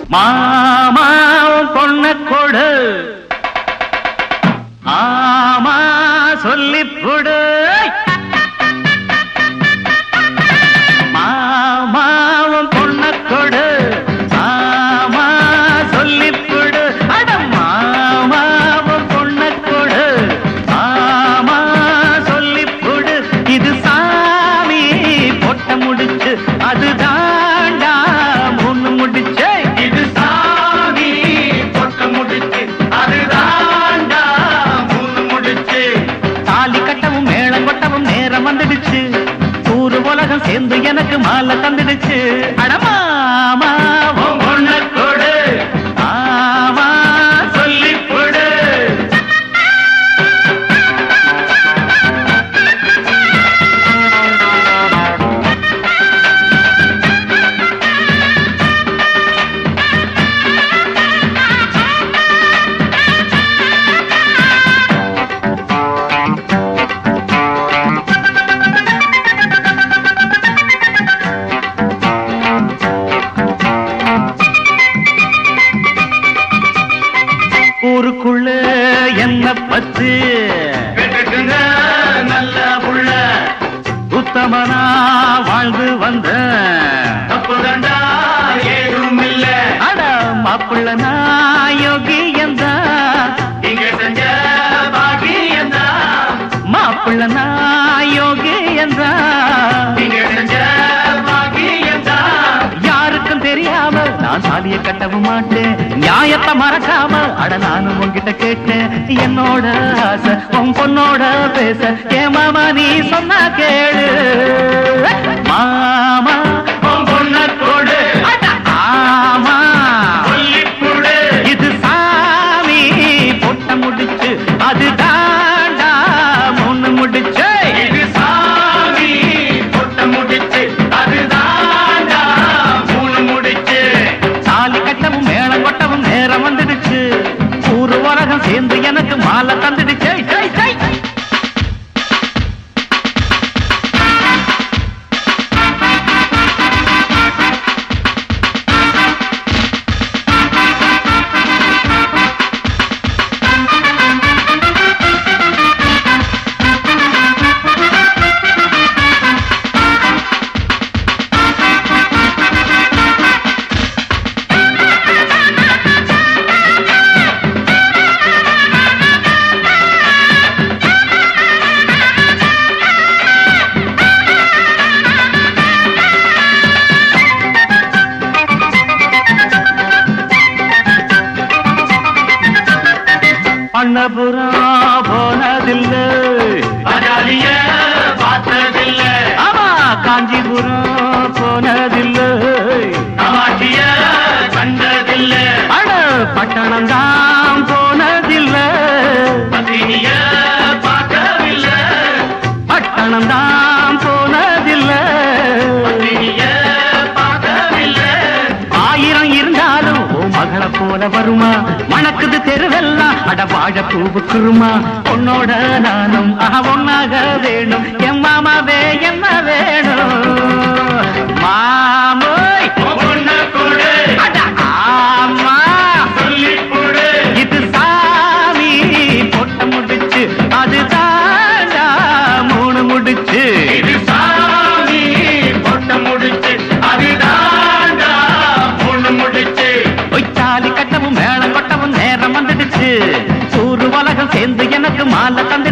மாமாவும் பொண்ண கொடு ஆமா சொல்லி கொடு மாமாவும் பொண்ண கொடு ஆமா சொல்லி கொடு அட மாமாவும் பொண்ண கொடு ஆமா சொல்லி கொடு இது சாமி பொட்ட முடிச்சு அது தாண்டா முன்னு முடிச்சு இது சாமி பொட்ட முடிச்சு அது தாண்டா முன்னு முடிச்சு தாலி கட்டவும் மேளம் கொட்டவும் நேரம் வந்துடுச்சு ஊரு உலகம் சேர்ந்து எனக்கு மாலை தந்துடுச்சு அடமாமா பொண்ண கொடு ஆமா சொல்லி கொடு ஊருக்குள்ள என்ன பத்து நல்ல புள்ள உத்தமனா வாழ்ந்து வந்த தப்புதண்டா ஏதும் இல்ல அட மாப்பிள்ள நான் யோகி எந்தா இங்க செஞ்ச பாக்கி எந்தா மாப்பிள்ள நான் யோகி எந்தா இங்க செஞ்ச பாக்கி எந்தா யாருக்கும் தெரியாம நான் சாதிய கட்டவும் மாட்டேன் நியாயத்தை மறக்காம அட நானும் உன்கிட்ட கேட்டேன் என்னோட ஆசை உன் பொண்ணோட பேச ஏ மாமா நீ சொன்னா கேளு மாமா உன் பொண்ண கொடு ஆமா இது சாமி பொட்ட முடிச்சு அது தாண்டா முன்னு முடிச்சு இது சாமி பொட்ட முடிச்சு அது தாண்டா மூணு முடிச்சு தாலி கட்டவும் மேளம் கொட்டவும் நேரம் வந்துடுச்சு ஊரு உலகம் சேர்ந்து எனக்கு மாலை தந்துடுச்சு ஜை, ஜை. அண்ணபுரம் போனதில்லை பஜாரிய பார்த்ததில்ல ஆமா காஞ்சிபுரம் போனதில்லை காமாட்சிய கண்டதில்ல அட பட்டணம் தான் போனதில்லை பத்தினிய பார்க்கவில்லை பட்டணம் தான் போனதில்லை பத்தினிய பார்க்கவில்லை ஆயிரம் இருந்தாலும் ஓ மகளை போல வருமா மணக்குது தெருவெல்லாம் அட வாழ பூவுக்குருமா உன்னோட நானும் ஆஹா ஒன்னாக வேணும் என் மாமாவே என்ன வேணும் மாமோய் பொண்ண கொடு அட ஆமா சொல்லி கொடு இது சாமி பொட்ட முடிச்சு அது தாண்டா மூணு முடிச்சு இது சாமி பொட்ட முடிச்சு அது தாண்டா பொண்ணு முடிச்சு பொய்ச்சாலி கட்டவும் மேளம் கொட்டவும் நேரம் வந்துடுச்சு ஊரு உலகம் சேர்ந்து எனக்கு மாலை தந்து